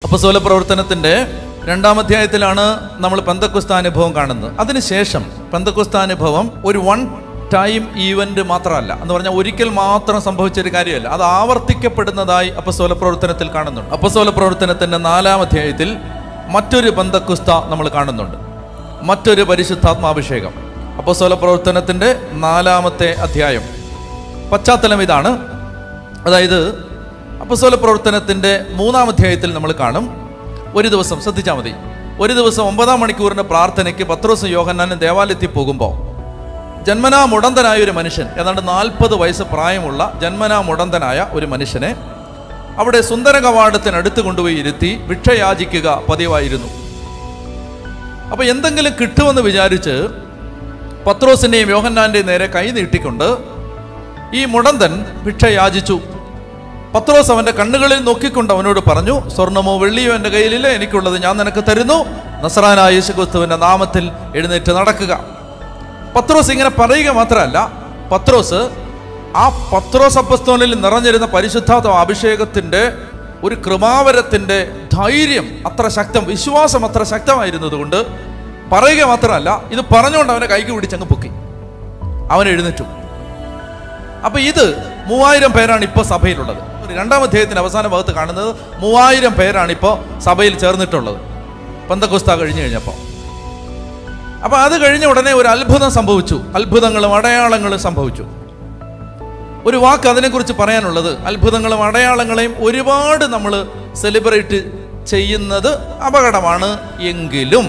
അപ്പസ്തോല പ്രവർത്തനത്തിന്റെ രണ്ടാം അധ്യായത്തിലാണ് നമ്മൾ പന്തക്കുസ്താനുഭവം കാണുന്നത് അതിനുശേഷം പന്തക്കുസ്താനുഭവം ഒരു വൺ ടൈം ഈവന്റ് മാത്രമല്ല എന്ന് പറഞ്ഞാൽ ഒരിക്കൽ മാത്രം സംഭവിച്ച ഒരു കാര്യമല്ല അത് ആവർത്തിക്കപ്പെടുന്നതായി അപ്പസ്തോല പ്രവർത്തനത്തിൽ കാണുന്നുണ്ട് അപ്പസ്തോല പ്രവർത്തനത്തിന്റെ നാലാം അധ്യായത്തിൽ മറ്റൊരു പന്തക്കുസ്ത നമ്മൾ കാണുന്നുണ്ട് മറ്റൊരു പരിശുദ്ധാത്മാഭിഷേകം അപ്പസ്തോല പ്രവർത്തനത്തിന്റെ നാലാമത്തെ അധ്യായം പശ്ചാത്തലം ഇതാണ് അതായത് അപ്പസ്തോല പ്രവർത്തനത്തിന്റെ മൂന്നാം അധ്യായത്തിൽ നമ്മൾ കാണും ഒരു ദിവസം ശ്രദ്ധിച്ചാൽ മതി ഒരു ദിവസം ഒമ്പതാം മണിക്കൂറിന്റെ പ്രാർത്ഥനയ്ക്ക് പത്രോസ് യോഹന്നാനും ദേവാലയത്തിൽ പോകുമ്പോൾ ജന്മനാ മുടന്തനായ ഒരു മനുഷ്യൻ ഏതാണ്ട് നാൽപ്പത് വയസ്സ് പ്രായമുള്ള ജന്മനാ മുടന്തനായ ഒരു മനുഷ്യനെ അവിടെ സുന്ദര കവാടത്തിനടുത്ത് കൊണ്ടുപോയി ഇരുത്തി ഭിക്ഷ യാചിക്കുക പതിവായിരുന്നു അപ്പൊ എന്തെങ്കിലും കിട്ടുമെന്ന് വിചാരിച്ച് പത്രോസിന്റെയും യോഹന്നാന്റെയും നേരെ കൈ നീട്ടിക്കൊണ്ട് ഈ മുടന്തൻ ഭിക്ഷ യാചിച്ചു പത്രോസ് അവന്റെ കണ്ണുകളിൽ നോക്കിക്കൊണ്ട് അവനോട് പറഞ്ഞു സ്വർണമോ വെള്ളിയോ എൻ്റെ കയ്യിലില്ല എനിക്കുള്ളത് ഞാൻ നിനക്ക് തരുന്നു നസറാനായ യേശുക്രിസ്തുവിന്റെ നാമത്തിൽ എഴുന്നേറ്റ് നടക്കുക പത്രോസ് ഇങ്ങനെ പറയുക മാത്രമല്ല പത്രോസ് ആ പത്രോസ് അപ്പസ്തോനിൽ നിറഞ്ഞിരുന്ന പരിശുദ്ധാത്മ അഭിഷേകത്തിന്റെ ഒരു കൃപാവരത്തിന്റെ ധൈര്യം അത്ര ശക്തം വിശ്വാസം അത്ര ശക്തമായിരുന്നത് പറയുക മാത്രമല്ല ഇത് പറഞ്ഞുകൊണ്ട് അവനെ കൈക്ക് പിടിച്ചങ്ങ് പൊക്കി അവൻ എഴുന്നേറ്റു അപ്പൊ ഇത് മൂവായിരം പേരാണ് ഇപ്പോൾ സഭയിലുള്ളത് ഒരു രണ്ടാം അധ്യായത്തിന്റെ അവസാന ഭാഗത്ത് കാണുന്നത് മൂവായിരം പേരാണ് ഇപ്പോൾ സഭയിൽ ചേർന്നിട്ടുള്ളത് പന്തക്കുസ്ത കഴിഞ്ഞു കഴിഞ്ഞപ്പോൾ അപ്പൊ അത് കഴിഞ്ഞ ഉടനെ ഒരു അത്ഭുതം സംഭവിച്ചു അത്ഭുതങ്ങളും അടയാളങ്ങളും സംഭവിച്ചു ഒരു വാക്ക് അതിനെക്കുറിച്ച് പറയാനുള്ളത് അത്ഭുതങ്ങളും അടയാളങ്ങളെയും ഒരുപാട് നമ്മൾ സെലിബ്രേറ്റ് ചെയ്യുന്നത് അപകടമാണ് എങ്കിലും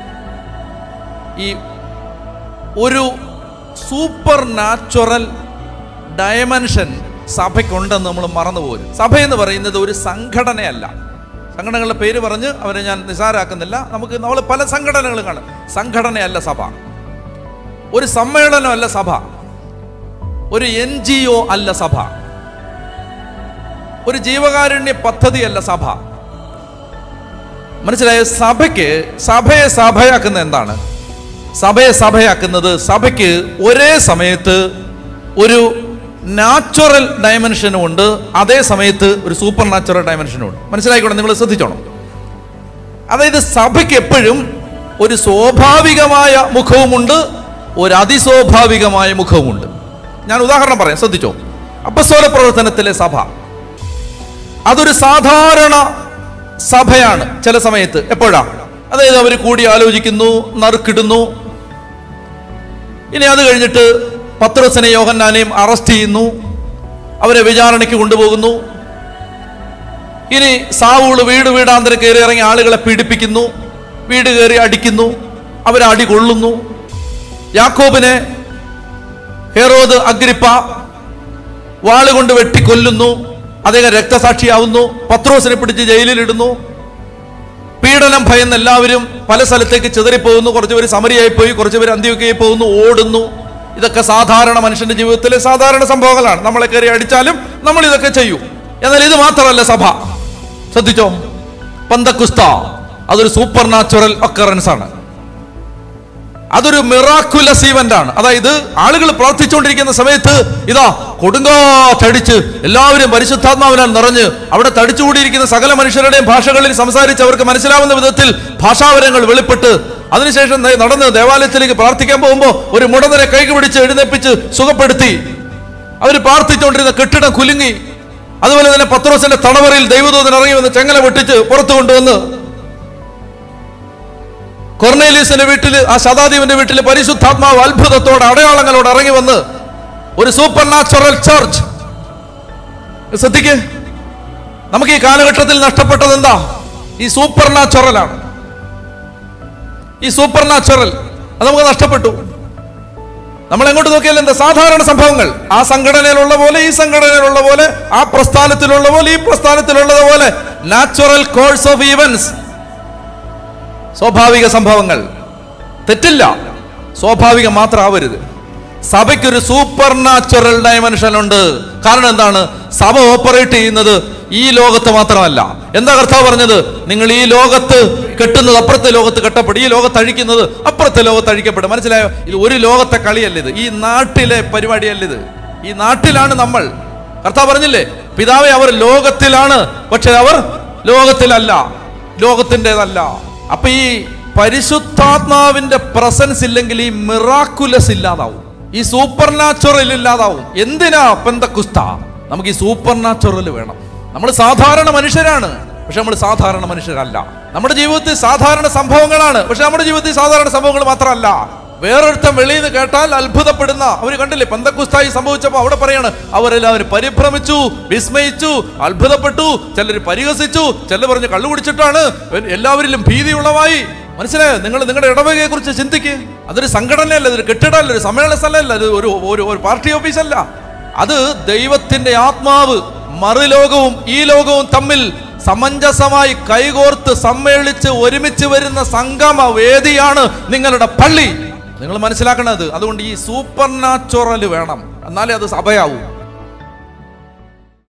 ഈ ഒരു സൂപ്പർ നാച്ചുറൽ ഡയമെൻഷൻ സഭയ്ക്കുണ്ടെന്ന് നമ്മൾ മറന്നുപോരും സഭ എന്ന് പറയുന്നത് ഒരു സംഘടനയല്ല സംഘടനകളുടെ പേര് പറഞ്ഞ് അവരെ ഞാൻ നിസാരാക്കുന്നില്ല നമുക്ക് നമ്മൾ പല സംഘടനകൾ കാണും സംഘടനയല്ല സഭ ഒരു സമ്മേളനമല്ല സഭ ഒരു എൻ ജി ഒ അല്ല സഭ ഒരു ജീവകാരുണ്യ പദ്ധതിയല്ല സഭ മനസ്സിലായ സഭയ്ക്ക് സഭയെ സഭയാക്കുന്ന എന്താണ് സഭയെ സഭയാക്കുന്നത് സഭയ്ക്ക് ഒരേ സമയത്ത് ഒരു നാച്ചുറൽ ഡയമെൻഷനും ഉണ്ട് അതേ സമയത്ത് ഒരു സൂപ്പർ നാച്ചുറൽ ഡയമെൻഷനും ഉണ്ട് മനസ്സിലായിക്കോട്ടെ നിങ്ങൾ ശ്രദ്ധിച്ചോണം അതായത് സഭയ്ക്ക് എപ്പോഴും ഒരു സ്വാഭാവികമായ മുഖവുമുണ്ട് ഒരു അതിസ്വാഭാവികമായ മുഖവുമുണ്ട് ഞാൻ ഉദാഹരണം പറയാം ശ്രദ്ധിച്ചോ അപ്പസ്തോല പ്രവർത്തനത്തിലെ സഭ അതൊരു സാധാരണ സഭയാണ് ചില സമയത്ത് എപ്പോഴാ അതായത് അവർ കൂടി ആലോചിക്കുന്നു നറുക്കിടുന്നു ഇനി അത് കഴിഞ്ഞിട്ട് പത്രോസിനെ യോഹന്നാനെയും അറസ്റ്റ് ചെയ്യുന്നു അവരെ വിചാരണയ്ക്ക് കൊണ്ടുപോകുന്നു ഇനി സാവൂള് വീട് വീടാന്തരം കയറി ഇറങ്ങി ആളുകളെ പീഡിപ്പിക്കുന്നു വീട് കയറി അടിക്കുന്നു അവരെ അടി കൊള്ളുന്നു യാക്കോബിനെ ഹെറോദ് അഗ്രിപ്പ വാളുകൊണ്ട് വെട്ടിക്കൊല്ലുന്നു അദ്ദേഹം രക്തസാക്ഷിയാവുന്നു പത്രോസിനെ പിടിച്ച് ജയിലിലിടുന്നു പീഡനം ഭയന്ന് എല്ലാവരും പല സ്ഥലത്തേക്ക് ചിതറിപ്പോകുന്നു കുറച്ച് പേര് സമരിയായി പോയി കുറച്ച് പേര് അന്ത്യൊക്കെയായി പോകുന്നു ഓടുന്നു ഇതൊക്കെ സാധാരണ മനുഷ്യന്റെ ജീവിതത്തിലെ സാധാരണ സംഭവങ്ങളാണ് നമ്മളെ കയറി അടിച്ചാലും നമ്മൾ ഇതൊക്കെ ചെയ്യും എന്നാൽ ഇത് മാത്രമല്ല സഭ ശ്രദ്ധിച്ചോ പന്തക്കുസ്ത അതൊരു സൂപ്പർ നാച്ചുറൽ ഒക്കറൻസ് ആണ് അതൊരു മിറാക്കുലസ് ഈവന്റ് ആണ് അതായത് ആളുകൾ പ്രാർത്ഥിച്ചുകൊണ്ടിരിക്കുന്ന സമയത്ത് ഇതാ കൊടുങ്കാറ്റടിച്ച് എല്ലാവരും പരിശുദ്ധാത്മാവിനാൽ നിറഞ്ഞ് അവിടെ തടിച്ചുകൂടിയിരിക്കുന്ന സകല മനുഷ്യരുടെയും ഭാഷകളിൽ സംസാരിച്ച് അവർക്ക് മനസ്സിലാവുന്ന വിധത്തിൽ ഭാഷാവരങ്ങൾ വെളിപ്പെട്ട് അതിനുശേഷം ദേ നടന്ന് ദേവാലയത്തിലേക്ക് പ്രാർത്ഥിക്കാൻ പോകുമ്പോൾ ഒരു മുടന്തനെ കൈക്ക് പിടിച്ച് എഴുന്നേപ്പിച്ച് സുഖപ്പെടുത്തി അവർ പ്രാർത്ഥിച്ചുകൊണ്ടിരുന്ന കെട്ടിടം കുലുങ്ങി അതുപോലെ തന്നെ പത്രോസിന്റെ തടവറയിൽ ദൈവദൂതൻ ഇറങ്ങി വന്ന് ചെങ്ങല വെട്ടിച്ച് പുറത്തു കൊണ്ടുവന്ന് കൊർണേലിയസിന്റെ വീട്ടിൽ ആ ശതാദീവിന്റെ വീട്ടിൽ പരിശുദ്ധാത്മാവ് അത്ഭുതത്തോടെ അടയാളങ്ങളോട് ഇറങ്ങി വന്ന് ഒരു സൂപ്പർ നാച്ചുറൽ ചർച്ച് ശ്രദ്ധിക്ക് നമുക്ക് ഈ കാലഘട്ടത്തിൽ നഷ്ടപ്പെട്ടത് എന്താ ഈ സൂപ്പർ നാച്ചുറൽ ആണ് ഈ സൂപ്പർ നാച്ചുറൽ അത് നമുക്ക് നഷ്ടപ്പെട്ടു നമ്മൾ എങ്ങോട്ട് നോക്കിയാൽ എന്താ സാധാരണ സംഭവങ്ങൾ ആ സംഘടനയിലുള്ള പോലെ ഈ സംഘടനയിലുള്ള പോലെ ആ പ്രസ്ഥാനത്തിലുള്ള പോലെ ഈ പ്രസ്ഥാനത്തിലുള്ളത് പോലെ നാച്ചുറൽ കോഴ്സ് ഓഫ് ഈവൻസ് സ്വാഭാവിക സംഭവങ്ങൾ തെറ്റില്ല സ്വാഭാവികം മാത്രമാവരുത് സഭയ്ക്കൊരു സൂപ്പർ നാച്ചുറൽ ഡയമെൻഷൻ ഉണ്ട് കാരണം എന്താണ് സഭ ഓപ്പറേറ്റ് ചെയ്യുന്നത് ഈ ലോകത്ത് മാത്രമല്ല എന്താ കർത്താവ് പറഞ്ഞത് നിങ്ങൾ ഈ ലോകത്ത് കെട്ടുന്നത് അപ്പുറത്തെ ലോകത്ത് കെട്ടപ്പെടും ഈ ലോകത്ത് അഴിക്കുന്നത് അപ്പുറത്തെ ലോകത്ത് അഴിക്കപ്പെടും മനസ്സിലായോ ഇത് ഒരു ലോകത്തെ കളിയല്ല ഇത് ഈ നാട്ടിലെ പരിപാടിയല്ല ഇത് ഈ നാട്ടിലാണ് നമ്മൾ കർത്താവ് പറഞ്ഞില്ലേ പിതാവെ അവർ ലോകത്തിലാണ് പക്ഷെ അവർ ലോകത്തിലല്ല ലോകത്തിൻ്റെതല്ല അപ്പൊ ഈ പരിശുദ്ധാത്മാവിന്റെ പ്രസൻസ് ഇല്ലെങ്കിൽ ഈ മിറാക്കുലസ് ഇല്ലാതാവും ഈ സൂപ്പർ നാച്ചുറൽ ഇല്ലാതാവും എന്തിനാ പെന്തക്കുസ്ത നമുക്ക് ഈ സൂപ്പർ നാച്ചുറൽ വേണം നമ്മൾ സാധാരണ മനുഷ്യരാണ് പക്ഷെ നമ്മൾ സാധാരണ മനുഷ്യരല്ല നമ്മുടെ ജീവിതത്തിൽ സാധാരണ സംഭവങ്ങളാണ് പക്ഷെ നമ്മുടെ ജീവിതത്തിൽ സാധാരണ സംഭവങ്ങൾ മാത്രമല്ല വേറൊരുത്തൻ വെളിയിൽ നിന്ന് കേട്ടാൽ അത്ഭുതപ്പെടുന്ന അവർ കണ്ടില്ലേ പന്തക്കുസ്തായി സംഭവിച്ചപ്പോൾ അവിടെ പറയാണ് അവരെല്ലാവരും പരിഭ്രമിച്ചു വിസ്മയിച്ചു അത്ഭുതപ്പെട്ടു ചിലർ പരിഹസിച്ചു ചിലർ പറഞ്ഞ് കള്ളു കുടിച്ചിട്ടാണ് എല്ലാവരിലും ഭീതി ഉളവായി മനസ്സിലായോ നിങ്ങൾ നിങ്ങളുടെ ഇടവകയെ കുറിച്ച് ചിന്തിക്കുക അതൊരു സംഘടനയല്ല അതൊരു കെട്ടിടമല്ല ഒരു സമ്മേളന സ്ഥലമല്ല അത് ഒരു ഒരു ഒരു പാർട്ടി ഓഫീസല്ല അത് ദൈവത്തിന്റെ ആത്മാവ് മറുലോകവും ഈ ലോകവും തമ്മിൽ സമഞ്ജസമായി കൈകോർത്ത് സമ്മേളിച്ച് ഒരുമിച്ച് വരുന്ന സംഗമ വേദിയാണ് നിങ്ങളുടെ പള്ളി നിങ്ങൾ മനസ്സിലാക്കണത് അതുകൊണ്ട് ഈ സൂപ്പർ നാച്ചുറൽ വേണം എന്നാലേ അത് സഭയാവും